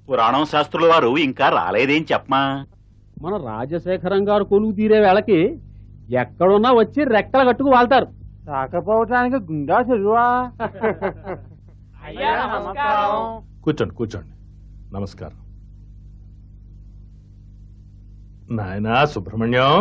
పురాణం శాస్త్రుల వారు ఇంకా రాలేదేం చెప్పమా మన రాజశేఖరం గారు కొలువు తీరే వేళకి ఎక్కడున్నా వచ్చి రెక్కలు కట్టుకు వాళ్తారు రాకపోవటానికి గుండా చెరువా అయ్యా నమస్కారం కూర్చోండి కూర్చోండి నమస్కారం నాయనా సుబ్రహ్మణ్యం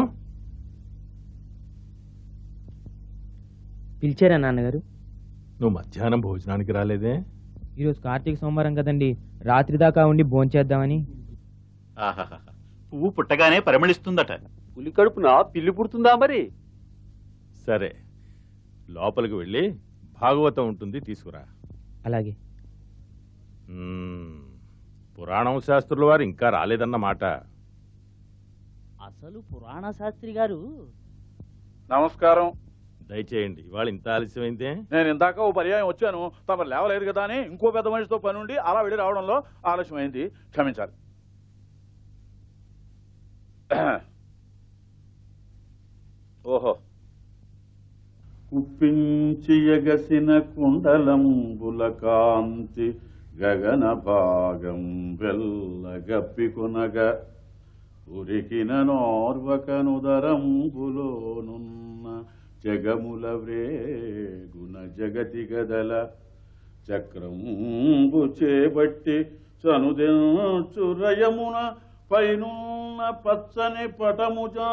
పిలిచారా నాన్నగారు నువ్వు మధ్యాహ్నం భోజనానికి రాలేదే ఈరోజు కార్తీక సోమవారం కదండి రాత్రి దాకా ఉండి భోంచేద్దామని ఆహాహా. పువ్వు పుట్టగానే పరిమళిస్తుందట పులి కడుపున పిల్లి పుడుతుందా మరి సరే లోపలికి వెళ్ళి భాగవతం ఉంటుంది తీసుకురా అలాగే మ్మ్. పురాణం శాస్త్రుల వారు ఇంకా రాలేదన్నమాట అసలు పురాణ శాస్త్రి గారు నమస్కారం దయచేయండి ఇవాళ ఇంత ఆలస్యమైందే నేను ఇందాక ఓ పర్యాయం వచ్చాను తమరు లేవలేదు కదా అని ఇంకో పెద్ద మనిషితో పని ఉండి అలా వెళ్ళి రావడంలో ఆలస్యమైంది క్షమించాలి ఓహో కుప్పించి ఎగసిన కుండలంబుల కాంతి గగన భాగం వెల్లగప్పికొనగ ఉరికిన నోర్వకనుదరంబులోనున్న జగముల వ్రేగున జగతి గదల చక్రంబు చేబట్టి చనుదెంచురయమున పైనున్న పచ్చని పటముజా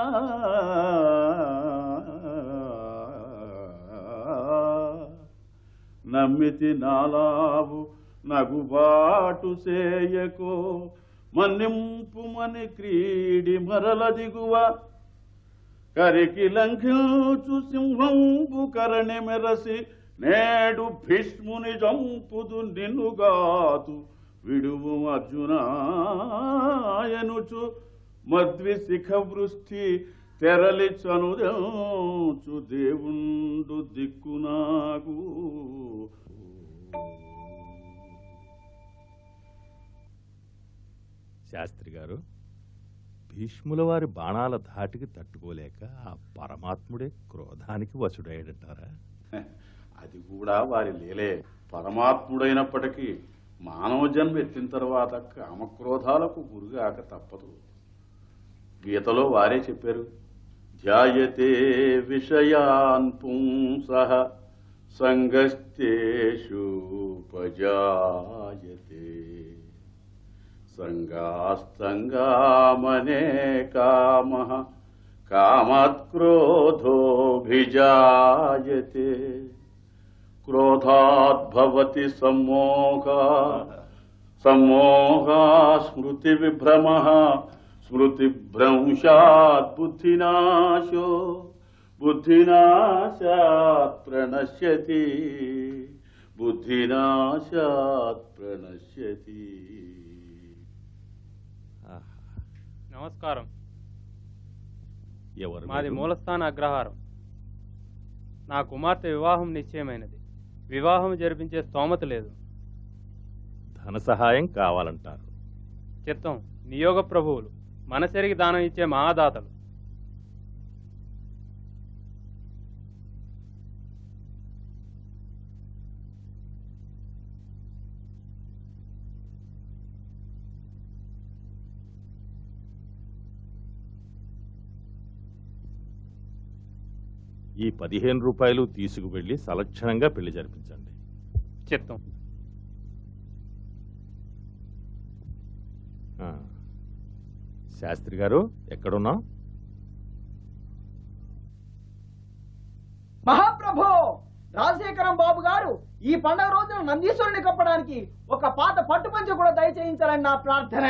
నమ్మితి నాలావు నగుబాటు సేయకో మన్నింపు మని క్రీడి మరల దిగువ కరికి లంఘించు సింహంబు కరణి మెరసి నేడు భీష్ముని జంపుదు నిన్నుగాతు విడువు అర్జునాయనుచు మద్వి శిఖ వృష్టి తెరలి చనుదెంచు దేవుండు దిక్కునాగు శాస్త్రి గారు భీష్ముల వారి బాణాల ధాటికి తట్టుకోలేక ఆ పరమాత్ముడే క్రోధానికి వసుడయ్యాడంటారా అది కూడా వారి లీలే పరమాత్ముడైనప్పటికీ మానవ జన్మ ఎత్తిన తర్వాత కామక్రోధాలకు గురిగాక తప్పదు గీతలో వారే చెప్పారు ధ్యాయతే విషయాన్ పుంసః సంగస్తేషుపజాయతే సంగాస్తంగామనే కామః కామత్క్రోధోభిజాయతే క్రోధాద్భవతి సమ్మోహ సమ్మోహా స్మృతి విభ్రమ స్మృతి భ్రంశాత్ బుద్ధినాశో బుద్ధినాశాత్ ప్రణశ్యతి బుద్ధినాశాత్ ప్రణశ్యతి నమస్కారం ఎవరు మాది మీరు? మూలస్థాన అగ్రహారం నా కుమార్తె వివాహం నిశ్చయమైనది వివాహం జరిపించే స్తోమత లేదు ధన సహాయం కావాలంటారు చిత్తం నియోగ ప్రభువులు మనసెరిగి దానం ఇచ్చే మహాదాతలు ఈ పదిహేను రూపాయలు తీసుకువెళ్ళి సలక్షణంగా పెళ్లి జరిపించండి చిత్తం ఆ. శాస్త్రి గారు ఎక్కడున్నాం మహాప్రభో రాజశేఖరం బాబు గారు ఈ పండగ రోజున నందీశ్వరుని కప్పడానికి ఒక పాత పట్టుపంచ కూడా దయచేయించాలని నా ప్రార్థన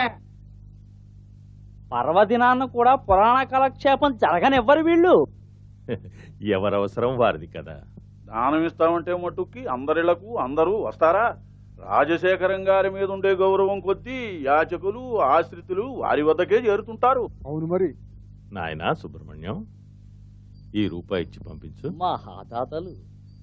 పర్వదినాన్న కూడా పురాణ కాలక్షేపం జరగనివ్వరు వీళ్ళు ఎవరవసరం వారిది కదా దానం ఇస్తామంటే మట్టుకి అందరిళ్లకు అందరూ వస్తారా రాజశేఖరం గారి మీద ఉండే గౌరవం కొద్దీ యాచకులు ఆశ్రితులు వారి వద్దకే చేరుతుంటారు అవును మరి నాయనా సుబ్రహ్మణ్యం ఈ రూపాయి ఇచ్చి పంపించు మహాదాతలు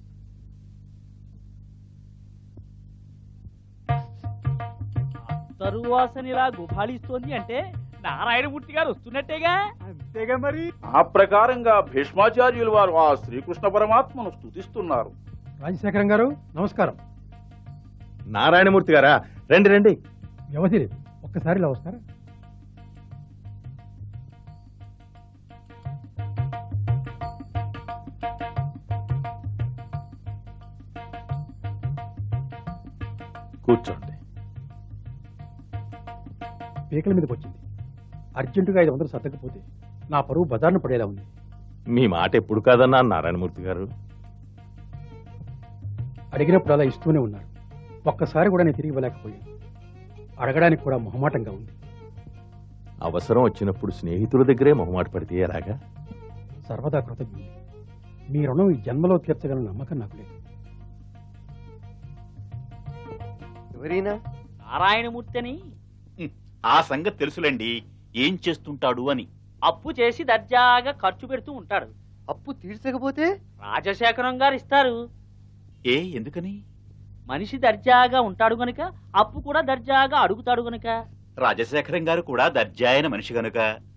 తరువాసనిలా గుబాళిస్తోంది అంటే నారాయణమూర్తి గారు వస్తున్నట్టేగా అంతేగా మరి ఆ ప్రకారంగా భీష్మాచార్యులు వారు ఆ శ్రీకృష్ణ పరమాత్మను స్తుతిస్తున్నారు రాజశేఖరం గారు నమస్కారం నారాయణమూర్తి గారా రండి రండి వ్యవధి లేదు ఒక్కసారి ఇలా వస్తారా కూర్చోండి పీకల మీదకి వచ్చింది అర్జెంటుగా ఐదు వందలు సర్దకపోతే నా పరువు బజార్ను పడేలా ఉంది మీ మాట ఎప్పుడు కాదన్నా నారాయణమూర్తి గారు అడిగినప్పుడు అలా ఇస్తూనే ఉన్నారు ఒక్కసారి కూడా నేను తిరిగి ఇవ్వలేకపోయాను అడగడానికి కూడా మొహమాటంగా ఉంది అవసరం వచ్చినప్పుడు స్నేహితుల దగ్గరే మొహమాట పడితే ఎలాగా సర్వదా కృతజ్ఞుడు మీ రుణం ఈ జన్మలో తీర్చగల నమ్మకం నాకు లేదు ఎవరైనా నారాయణమూర్తి అని ఆ సంగతి తెలుసులేండి ఏం చేస్తుంటాడు అని అప్పు చేసి దర్జాగా ఖర్చు పెడుతూ ఉంటాడు అప్పు తీర్చకపోతే రాజశేఖరం గారు ఇస్తారు ఏ ఎందుకని మనిషి దర్జాగా ఉంటాడు గనుక అప్పు కూడా దర్జాగా అడుగుతాడు గనుక రాజశేఖరం గారు కూడా దర్జాయన మనిషి గనుక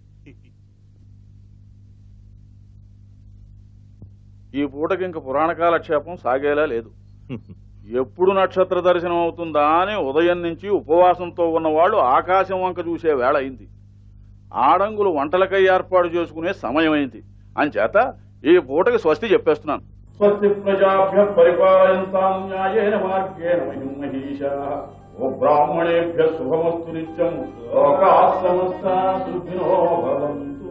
ఈ పూటకి ఇంక పురాణ కాలక్షేపం సాగేలా లేదు ఎప్పుడు నక్షత్ర దర్శనం అవుతుందా అని ఉదయం నుంచి ఉపవాసంతో ఉన్నవాళ్ళు ఆకాశం వంక చూసే వేళ అయింది ఆడంగులు వంటలకై ఏర్పాటు చేసుకునే సమయం అయింది అంచేత ఈ పూటకి స్వస్తి చెప్పేస్తున్నాను స్వస్తి ప్రజాభ్య పరిపాలయంతాం న్యాయేన మార్గేణ మహిమహీషా ఓ బ్రాహ్మణేభ్య శుభమస్తు నిత్యం లోకా సమస్తా సుఖినో భవంతు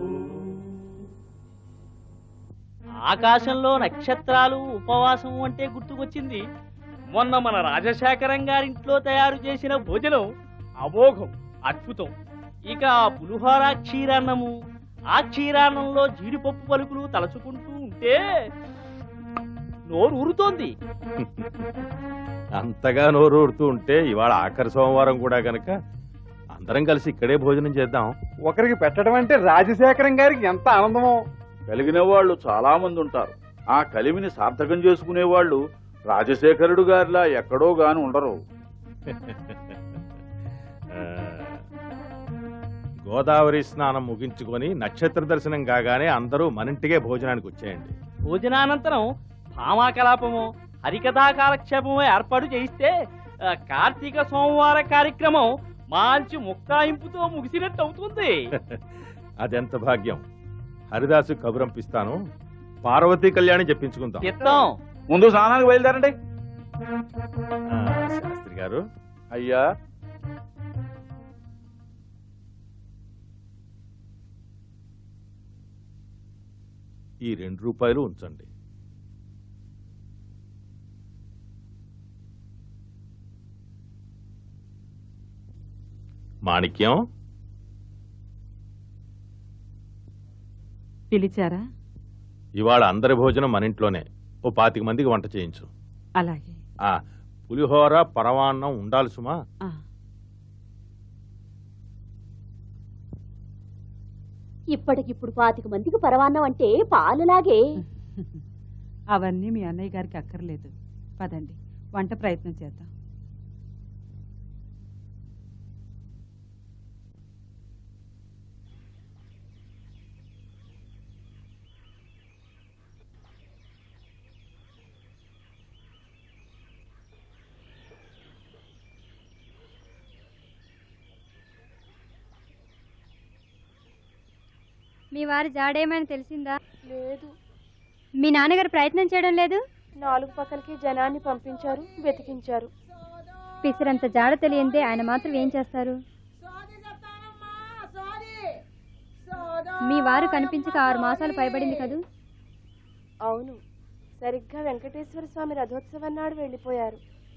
ఆకాశంలో నక్షత్రాలు ఉపవాసం అంటే గుర్తుకొచ్చింది మొన్న మన రాజశేఖరం గారింట్లో తయారు చేసిన భోజనం అమోఘం అద్భుతం ఇక ఆ పులిహోర క్షీరాన్నము ఆ క్షీరాన్నంలో జీడిపప్పు పలుకులు తలచుకుంటూ ఉంటే నోరు ఊరుతోంది అంతగా నోరూరుతూ ఉంటే ఇవాళ ఆఖరి సోమవారం కూడా గనక అందరం కలిసి ఇక్కడే భోజనం చేద్దాం ఒకరికి పెట్టడం అంటే రాజశేఖరం గారికి ఎంత ఆనందమో కలిగిన వాళ్ళు చాలా మంది ఉంటారు ఆ కలిమిని సార్థకం చేసుకునే వాళ్ళు రాజశేఖరుడు గారిలా ఎక్కడో గాని ఉండరు ఆ, గోదావరి స్నానం ముగించుకొని నక్షత్ర దర్శనం కాగానే అందరూ మనింటికే భోజనానికి వచ్చేయండి భోజనానంతరం భామాకలాపము హరికథా కాలక్షేపము ఏర్పాటు చేయిస్తే ఆ, కార్తీక సోమవార కార్యక్రమం మంచి ముక్తాయింపుతో ముగిసినట్టు అవుతుంది అదెంత భాగ్యం హరిదాసు కబురంపిస్తాను పార్వతీ కళ్యాణి చెప్పించుకుందాం చిత్తం ముందు స్నానానికి బయలుదేరండి ఆ, శాస్త్రి గారు అయ్యా ఈ రెండు రూపాయలు ఉంచండి మాణిక్యం పిలిచారా ఇవాళ అందరి భోజనం మన ఇంట్లోనే ఓ పాతిక మందికి వంట చేయించు అలాగే ఆ పులిహోర పరమాన్నం ఉండాలి సుమా ఆ, ఇప్పటికిప్పుడు పాతిక మందికి పరవాన్నం అంటే పాలులాగే అవన్నీ మీ అన్నయ్య గారికి అక్కర్లేదు పదండి వంట ప్రయత్నం చేద్దాం మీ వారి జాడేమైనా తెలిసిందా లేదు మీ నాన్నగారు ప్రయత్నం చేయడం లేదు నాలుగు పక్కలకి జనాన్ని పంపించారు వెతికించారు పిసరంత జాడ తెలియందే ఆయన మాత్రం ఏం చేస్తారు మీ వారు కనిపించక ఆరు మాసాలు పైబడింది కదూ అవును సరిగ్గా వెంకటేశ్వర స్వామి రథోత్సవం నాడు వెళ్ళిపోయారు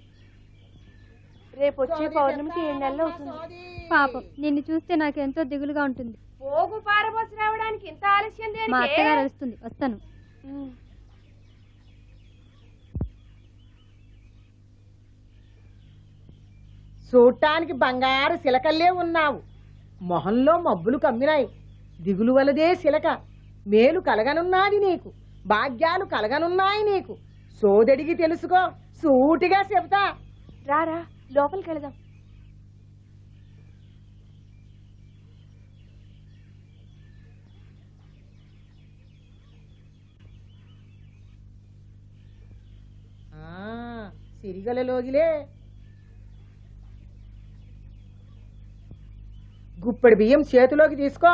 రేపు వచ్చే పౌర్ణమికి ఏడు నెలలు అవుతుంది పాపం నిన్ను చూస్తే నాకు ఎంతో దిగులుగా ఉంటుంది పోగు పారబోసి రావడానికి ఇంత ఆలస్యం మా అత్తగారు వస్తుంది వస్తాను చూడటానికి బంగారు శిలకల్లే ఉన్నావు మొహంలో మబ్బులు కమ్మినాయి దిగులు వలదే శిలక మేలు కలగనున్నది నీకు భాగ్యాలు కలగనున్నాయి నీకు సోదడికి తెలుసుకో సూటిగా చెబుతా రారా లోపలికి వెళదాం ఆ, సిరిగలలోగిలే గుప్పెడు బియ్యం చేతిలోకి తీసుకో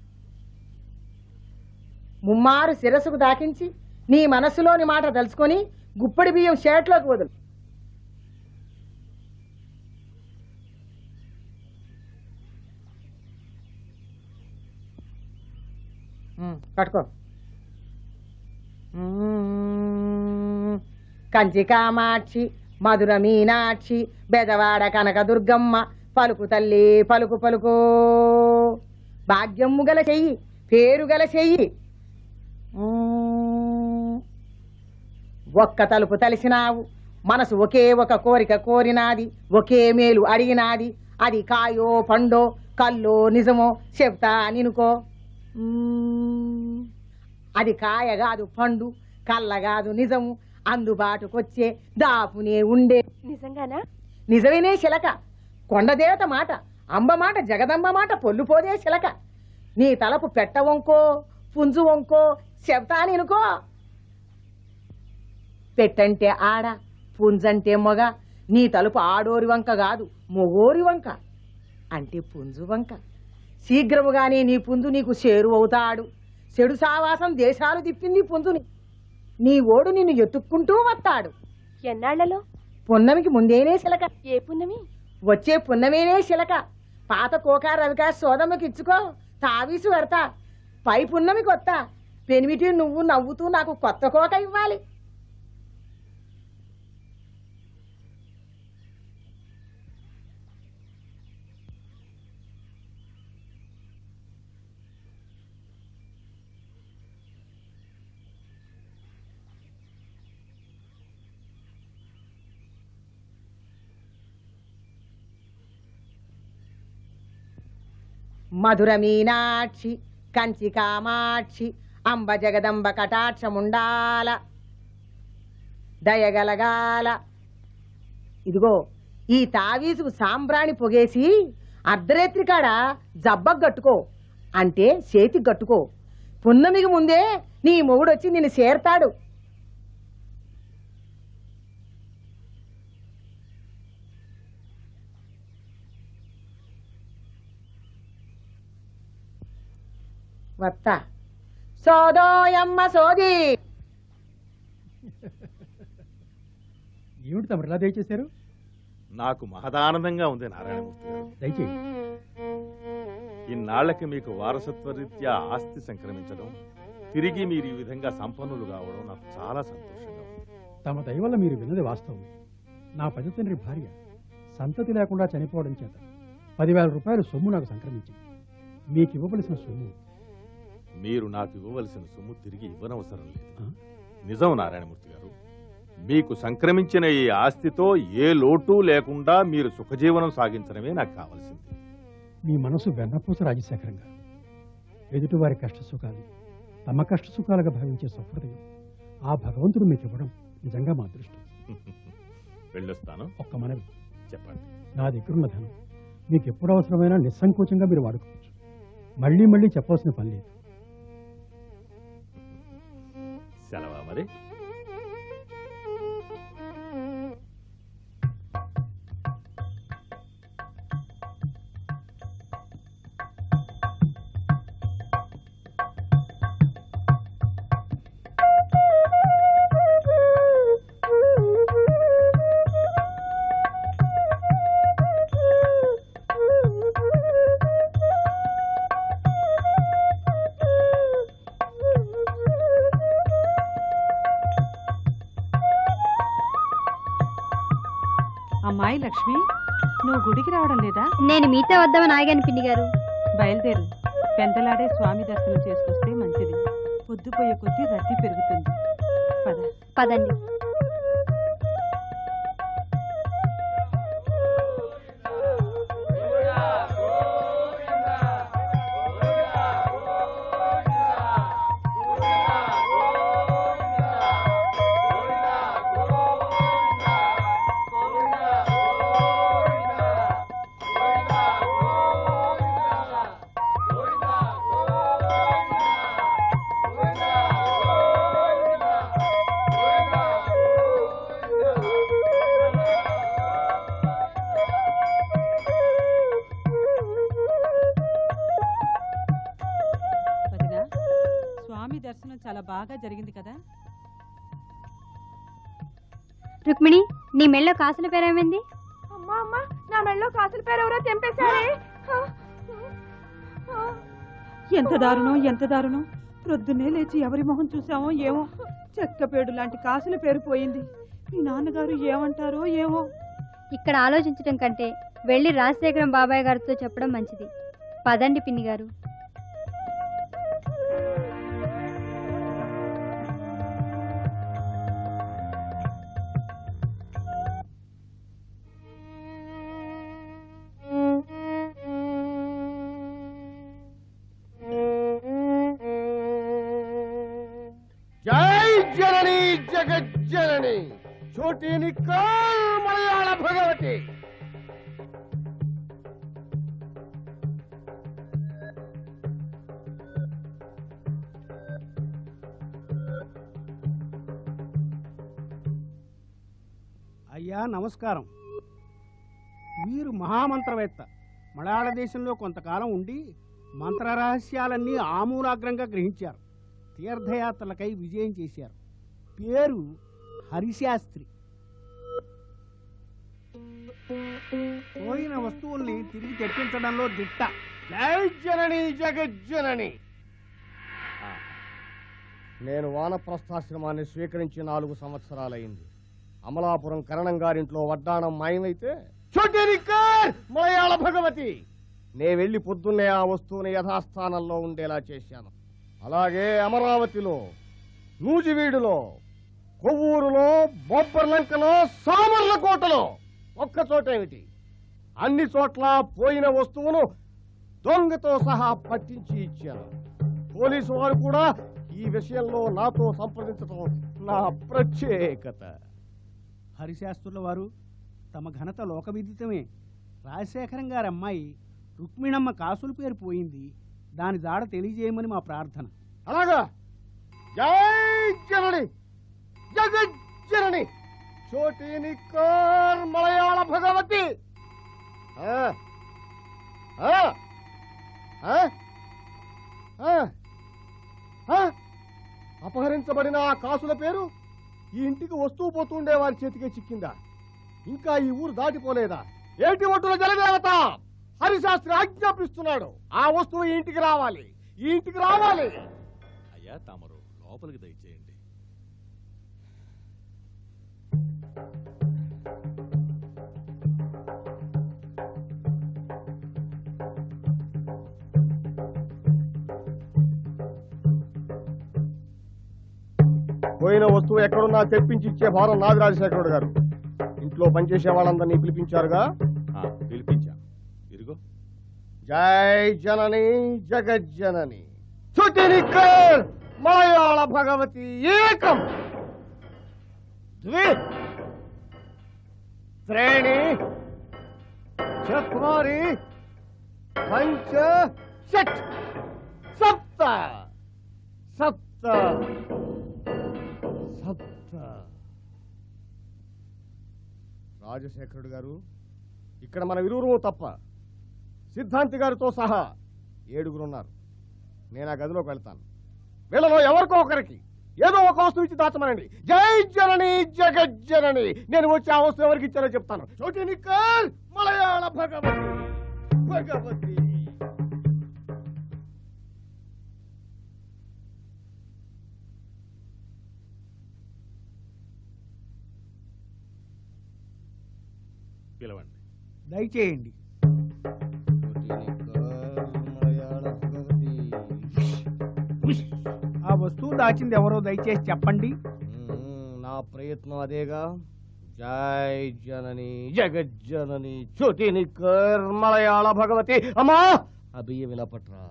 ముమ్మారు శిరస్సుకు దాకించి నీ మనసులోని మాట తలుచుకొని గుప్పెడి బియ్యం షేట్లోకి వదులు ఉమ్, పట్టుకో ఉమ్, కంచి కామాక్షి మధుర మీనాక్షి బెదవాడ కనక దుర్గమ్మ పలుకు తల్లి పలుకు పలుకు భాగ్యమ్ము గల చెయ్యి పేరు గల చెయ్యి ఉమ్, ఒక్క తలుపు తలిసినావు మనసు ఒకే ఒక కోరిక కోరినాది ఒకే మేలు అడిగినాది అది కాయో పండో కల్లో నిజమో చెప్తా నినుకో మ్మ్. అది కాయ కాదు పండు కళ్ళ కాదు నిజము అందుబాటుకొచ్చే దాపునే ఉండే నిజంగానా నిజమేనే శిలక కొండదేవత మాట అంబ మాట జగదంబ మాట పొల్లుపోదే శిలక నీ తలపు పెట్ట వంకో పుంజు వంకో చెప్తానినుకో పెట్టంటే ఆడ పుంజంటే మొగ నీ తలుపు ఆడోరి వంక కాదు మొగోరి వంక అంటే పుంజు వంక శీఘ్రముగానే నీ పుంజు నీకు చేరు అవుతాడు చెడు సావాసం దేశాలు తిప్పింది పుంజుని నీ ఓడు నిన్ను ఎత్తుక్కుంటూ వస్తాడు ఎన్నాళ్లలో పున్నమికి ముందేనే శిలక ఏ పున్నమి వచ్చే పున్నమేనే శిలక పాత కోకా రవికా సోదమ్మకి ఇచ్చుకో తావీసు పెడతా పై పున్నమి కొత్త పెనిమిటి నువ్వు నవ్వుతూ నాకు కొత్త కోక ఇవ్వాలి మధుర మీనాక్షి కంచి కామాక్షి అంబ జగదంబ కటాక్షముండాల దయగలగాల ఇదిగో ఈ తావీసుకు సాంబ్రాణి పొగేసి అర్ధరేత్రి కాడ జబ్బకు గట్టుకో అంటే చేతికి గట్టుకో పున్నమికి ముందే నీ మొగుడొచ్చి నిన్ను చేరతాడు వత్తా సోదోయమ్మ సోది ఏమిటి తమరు ఇలా దయచేశారు నాకు మహదానందంగా ఉంది నారాయణమూర్తి గారు దయచేయండి ఇన్నాళ్లకి మీకు వారసత్వ రీత్యా ఆస్తి సంక్రమించడం తిరిగి మీరు ఈ విధంగా సంపన్నులు కావడం నాకు చాలా సంతోషంగా ఉంది తమ దయ వల్ల మీరు విన్నది వాస్తవమే నా పెద్ద తండ్రి భార్య సంతతి లేకుండా చనిపోవడం చేత పదివేల రూపాయలు సొమ్ము నాకు సంక్రమించింది మీకు ఇవ్వవలసిన సొమ్ము మీరు నాకు ఇవ్వవలసిన సొమ్ము తిరిగి ఇవ్వనవసరం లేదు నిజం నారాయణమూర్తి గారు మీకు సంక్రమించిన ఈ ఆస్తితో ఏ లోటు లేకుండా మీరు సుఖజీవనం సాగించడమే నాకు కావాల్సింది మీ మనసు వెన్నపూస రాజశేఖరం గారు ఎదుటివారి కష్ట సుఖాలు తమ కష్ట సుఖాలుగా భావించే సహృదయం ఆ భగవంతుడు మీకు ఇవ్వడం నిజంగా మా అదృష్టం వెళ్ళొస్తాను ఒక్క మనవి చెప్పండి నా దగ్గరున్న ధనం మీకు ఎప్పుడు అవసరమైనా నిస్సంకోచంగా మీరు వాడుకోవచ్చు మళ్ళీ మళ్ళీ చెప్పవలసిన పని లేదు సెలవా మరి అమ్మాయి లక్ష్మి నువ్వు గుడికి రావడం లేదా నేను మీతో వద్దామని ఆగాను పిన్ని గారు బయలుదేరు పెందలాడే స్వామి దర్శనం చేసుకొస్తే మంచిది పొద్దుపోయే కొద్దీ రద్దీ పెరుగుతుంది పద పదండి గోవిందా బాగా జరిగింది కదా రుక్మిణి నీ మెళ్ళో కాసుల పేరేమైంది అమ్మా అమ్మా నా మెళ్ళో కాసుల పేరు ఎవరో తెంపేశారే ఎంత దారుణం ఎంత దారుణం ప్రొద్దున్నే లేచి ఎవరి మొహం చూసామో ఏమో చెక్కపేడు లాంటి కాసుల పేరు పోయింది మీ నాన్నగారు ఏమంటారో ఏమో ఇక్కడ ఆలోచించడం కంటే వెళ్ళి రాజశేఖరం బాబాయ్ గారితో చెప్పడం మంచిది పదండి పిన్ని గారు జై జనని జగజ్జనని చోటీని కాల్ మలయాళ భగవతి అయ్యా నమస్కారం వీరు మహామంత్రవేత్త మలయాళ దేశంలో కొంతకాలం ఉండి మంత్ర రహస్యాలన్నీ ఆమూలాగ్రంగా గ్రహించారు తీర్థయాత్రలకై విజయం చేశారు పేరు హరిశాస్త్రి పోయిన వస్తువుల్ని తిరిగి తెప్పించడంలో దిట్ట జై జనని జగజ్జనని నేను వానప్రస్థాశ్రమాన్ని స్వీకరించి నాలుగు సంవత్సరాలైంది అమలాపురం కరణం గారింట్లో వడ్డాణం మాయమైతే చోటేని కాల్ మలయాళ భగవతి నే వెళ్ళి పొద్దున్నే ఆ వస్తువుని యథాస్థానంలో ఉండేలా చేశాను అలాగే అమరావతిలో నూజివీడులో కొవ్వూరులో బొబ్బర్లంకలో సామర్లకోటలో ఒక్క చోటేమిటి అన్ని చోట్ల పోయిన వస్తువును దొంగతో సహా పట్టించి ఇచ్చాను పోలీసు వారు కూడా ఈ విషయంలో నాతో సంప్రదించడం నా ప్రత్యేకత హరిశాస్త్రుల వారు తమ ఘనత లోకవిదితమే రాజశేఖరం గారి అమ్మాయి రుక్మిణమ్మ కాసుల పేరు పోయింది దాని జాడ తెలియజేయమని మా ప్రార్థన అలాగా జై జనని జగజ్జనని చోటీని కార్ మలయాళ భగవతి ఆ, ఆ, ఆ, ఆ, ఆ, అపహరించబడిన ఆ కాసుల పేరు ఈ ఇంటికి వస్తువు పోతుండే వారి చేతికే చిక్కిందా ఇంకా ఈ ఊరు దాటిపోలేదా ఏటి ఒట్టుల జలదేవత హరిశాస్త్రి ఆజ్ఞాపిస్తున్నాడు ఆ వస్తువు ఈ ఇంటికి రావాలి ఈ ఇంటికి రావాలి అయ్యా తమరు లోపలికి దయచేయండి పోయిన వస్తువు ఎక్కడున్నా తెప్పించి ఇచ్చే భారం నాది రాజశేఖరుడు గారు ఇంట్లో పనిచేసే వాళ్ళందరినీ పిలిపించారుగా ఆ, పిలిపించాను ఇదిగో జై జనని జగజ్జనని చుటినిక్కర్ మలయాళ భగవతి ఏకం ద్వి త్రేణి చత్వారి పంచ షట్ సప్త సప్త సప్త రాజశేఖరుడు గారు ఇక్కడ మన ఇరువురు తప్ప సిద్ధాంతి గారితో సహా ఏడుగురున్నారు నేను ఆ గదిలోకి వెళ్తాను వీళ్ళలో ఎవరికో ఒకరికి ఏదో ఒక వస్తువు ఇచ్చి దాచమనండి జై జనని జగజ్జనని నేను వచ్చి ఆ వస్తువు ఎవరికి ఇచ్చారో చెప్తాను చోటి నిక్కల్ మలయాళ భగవతి భగవతి పిలవండి దయచేయండి ఆ వస్తువు దాచింది ఎవరో దయచేసి చెప్పండి నా ప్రయత్నం అదేగా జై జనని జగజ్జనని చోటి నిక్కర్ మలయాళ భగవతి అమ్మా ఆ బియ్య వినపట్రా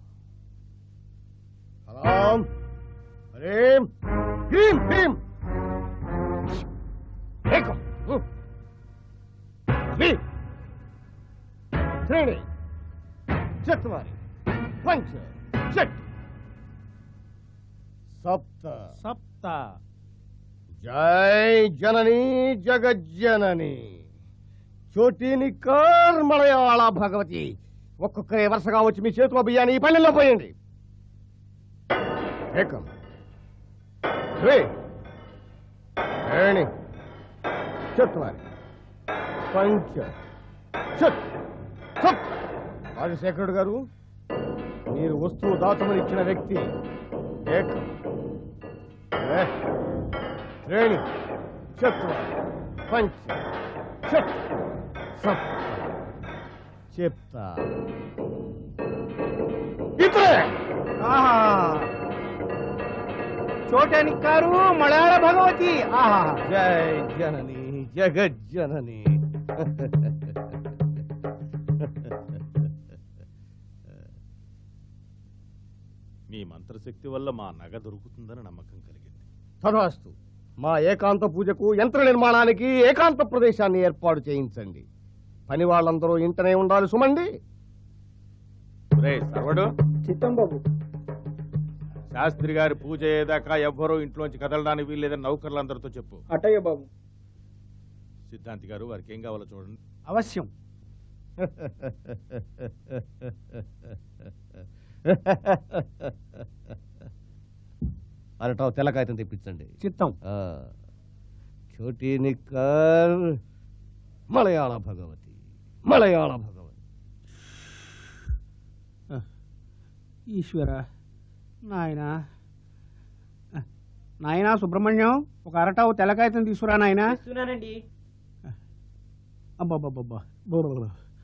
హలాం హరీం హ్రీం హ్రీం ఏకం ద్వి త్రీణి చత్వారి పంచ షట్ సప్త సప్త జై జనని జగజ్జనని చోటీని కార్ మలయాళ భగవతి ఒక్కొక్కరే వరుసగా వచ్చి మీ చేతిలో బియ్యాన్ని ఈ పల్లెల్లో పోయండి ఏకం రే రేణి చత్వారి పంచ చత్ చత్ రాజశేఖరుడు గారు మీరు వస్తువు దాతమని ఇచ్చిన వ్యక్తి ఏకం ఏ, రేణి చత్వారి పంచ చత్ సప్త చెప్తా ఇతరే చోటనిక్కారు మలయాళ భగవతి ఆహా జై జనని జగజ్జనని మీ మంత్రశక్తి వల్ల మా నగ దొరుకుతుందని నమ్మకం కలిగింది తథాస్తు మా ఏకాంత పూజకు యంత్ర నిర్మాణానికి ఏకాంత ప్రదేశాన్ని ఏర్పాటు చేయించండి పని వాళ్ళందరూ ఇంటనే ఉండాలి సుమండి రే సర్వడు చిత్తం బాబు శాస్త్రి గారి పూజ అయ్యేదాకా ఎవ్వరూ ఇంట్లోంచి కదలడానికి వీల్లేదని నౌకర్లందరితో చెప్పు అటయ్య బాబు సిద్ధాంతి గారు వారికి ఏం కావాలో చూడండి అవశ్యం అరటావు తెల్లకాయతం తెప్పించండి చిత్తం ఆ, చోటీ నిక్కర్ మలయాళ భగవతి మలయాళ భగవతి ఈశ్వర నాయనా నాయనా సుబ్రహ్మణ్యం ఒక అరటావు తెల్లకాయతం తీసుకురా నాయనా ఇస్తున్నానండి అబ్బాబ్బాబ్బా బోబోబో.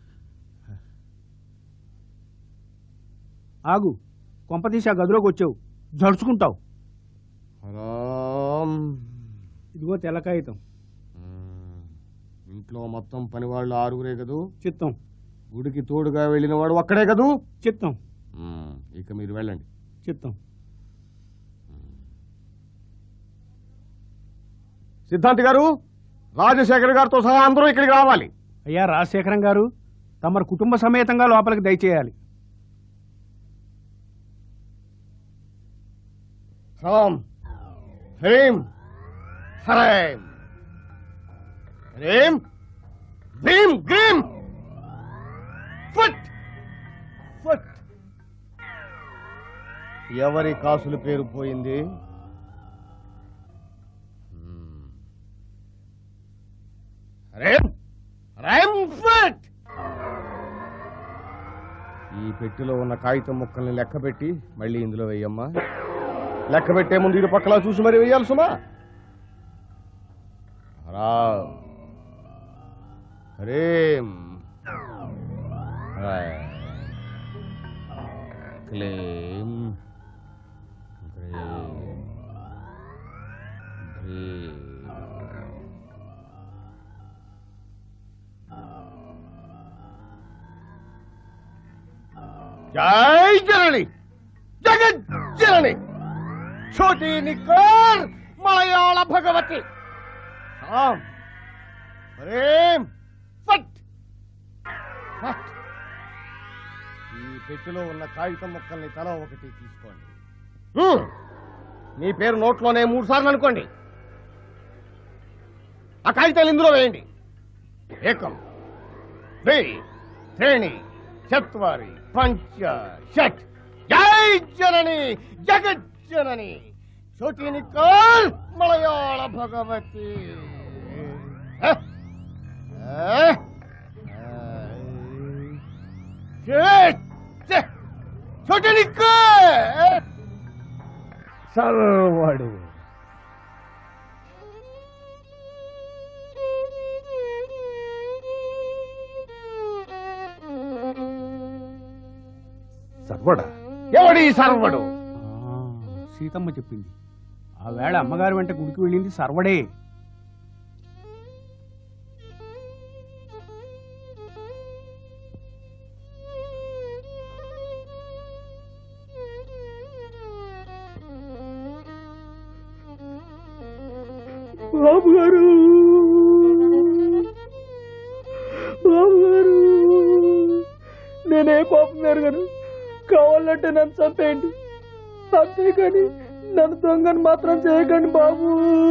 ఆగు కొంపతీసి ఆ గదిలోకి వచ్చావు జడుచుకుంటావు రామ్. ఇదిగో తెల్లకాగితం ఇంట్లో మొత్తం పని వాళ్ళు ఆరుగురే కదూ చిత్తం గుడికి తోడుగా వెళ్ళిన వాడు ఒక్కడే కదూ చిత్తం మ్మ్. ఇక మీరు వెళ్ళండి చిత్తం సిద్ధాంతి గారు రాజశేఖర్ గారితో సహా అందరూ ఇక్కడికి రావాలి అయ్యా రాజశేఖరం గారు తమరు కుటుంబ సమేతంగా లోపలికి దయచేయాలి రామ్ హ్రీం హరైం హ్రీం భీం గ్రీం ఫట్ ఫట్ ఎవరి కాసుల పేరు పోయింది హరేం హరైం ఫట్ ఈ పెట్టెలో ఉన్న కాగితం ముక్కల్ని లెక్క పెట్టి మళ్ళీ ఇందులో వెయ్యమ్మా లెక్క పెట్టే ముందు ఇరు పక్కలా చూసి మరి వెయ్యాలి సుమా రా హరేం హై. క్లీం గ్రీం భ్రీం. జై జనని జగత్ జనని छोटी निकोर మలయాళ భగవతి రామ్ ప్రేమ్ ఫట్ ఫట్ ఈ పెట్టెలో ఉన్న కాగితం ముక్కల్ని తల ఒకటి తీసుకోండి హ్మ్. మీ పేరు నోట్లోనే మూడు సార్లు అనుకోండి ఆ కాగితాలు ఇందులో వేయండి ఏకం ద్వి శ్రేణి చత్వారి పంచ షట్ జై జనని జగత్ జనని చోటి నికోల్ మలయాళ భగవతి హ? హ? షట్! ఛ! చోటి నికోల్ సర్వడు సర్వడా ఎవడి సర్వడు సీతమ్మ చెప్పింది ఆ వేళ అమ్మగారి వెంట గుడికి వెళ్ళింది సర్వడే బాబు గారు బాబు గారు నేనే పాపం ఎరగను కావాలంటే నన్ను చంపేయండి అంతేకాని నన్ను దొంగను మాత్రం చేయకండి బాబు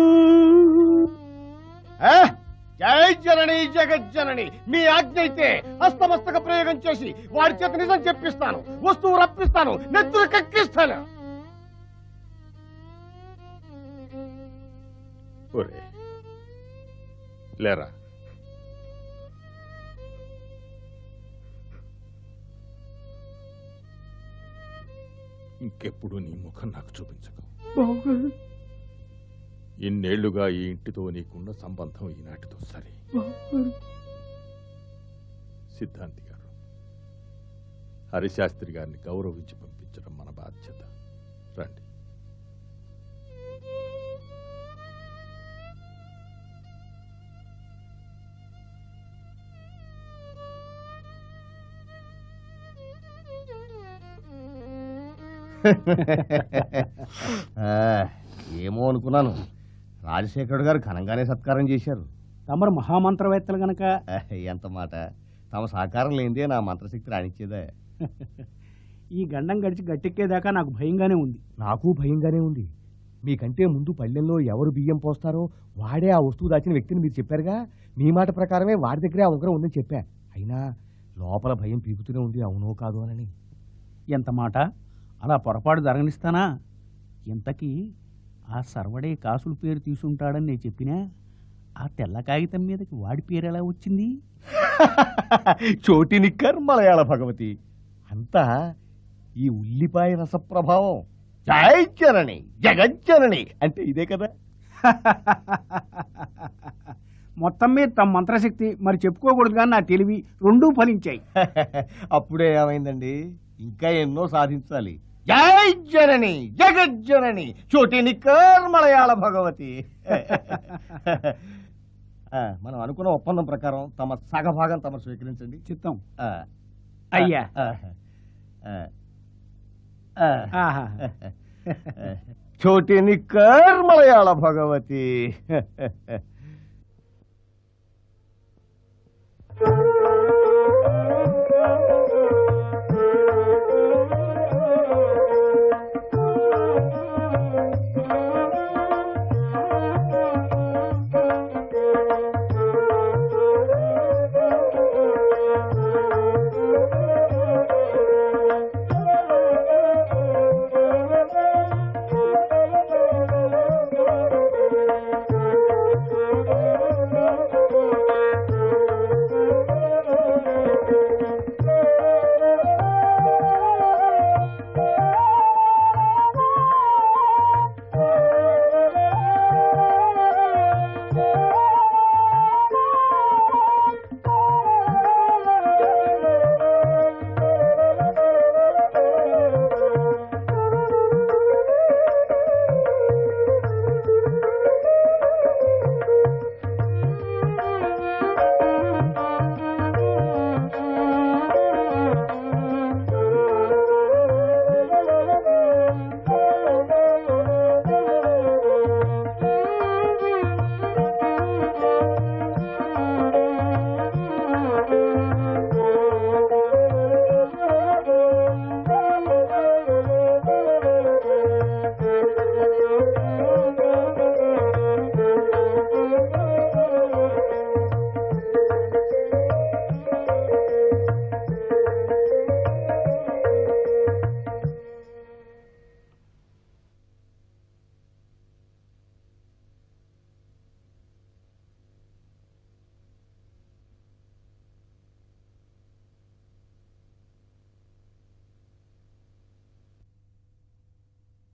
ఆ? జై జనని జగజ్జనని మీ ఆజ్ఞ అయితే హస్తమస్తక ప్రయోగం చేసి వాడి చేత నిజం చెప్పిస్తాను వస్తువు రప్పిస్తాను నెత్తులు కక్కిస్తాను ఒరే లేరా ఇంకెప్పుడు నీ ముఖం నాకు చూపించకు బావగారు ఇన్నేళ్లుగా ఈ ఇంటితో నీకున్న సంబంధం ఈనాటితో సరే బావగారు సిద్ధాంతి గారు హరిశాస్త్రి గారిని గౌరవించి పంపించడం మన బాధ్యత రండి ఆ, ఏమో అనుకున్నాను రాజశేఖరుడు గారు ఘనంగానే సత్కారం చేశారు తమరు మహామంత్రవేత్తలు గనక ఆ, ఎంత మాట తమ సహకారం లేనిదే నా మంత్రశక్తి రాణించేదే ఈ గండం గడిచి గట్టెక్కేదాకా నాకు భయంగానే ఉంది నాకు భయంగానే ఉంది మీకంటే ముందు పల్లెల్లో ఎవరు బియ్యం పోస్తారో వాడే ఆ వస్తువు దాచిన వ్యక్తిని మీరు చెప్పారుగా మీ మాట ప్రకారమే వాడి దగ్గరే ఆ ఉంగరం ఉందని చెప్పా అయినా లోపల భయం పీకుతూనే ఉంది అవునో కాదు అనని ఎంత మాట అలా పొరపాటు జరగనిస్తానా ఇంతకీ ఆ సర్వడే కాసుల పేరు తీసుంటాడని నేను చెప్పినా ఆ తెల్ల కాగితం మీదకి వాడి పేరు ఎలా వచ్చింది చోటి నిక్కర్ మలయాళ భగవతి అంతా ఈ ఉల్లిపాయ రస ప్రభావం జై జనని జగజ్జనని అంటే ఇదే కదా మొత్తం మీద తమ మంత్రశక్తి మరి చెప్పుకోకూడదు కానీ నా తెలివి రెండూ ఫలించాయి అప్పుడే ఏమైందండి ఇంకా ఎన్నో సాధించాలి జై జనని జగజ్జనని చోటి నిక్కర్ మలయాళ భగవతి ఆ, మనం అనుకున్న ఒప్పందం ప్రకారం తమ సగభాగం తమ స్వీకరించండి చిత్తం ఆ, అయ్యా. ఆ, ఆ, ఆ. ఆహా. చోటి నిక్కర్ మలయాళ భగవతి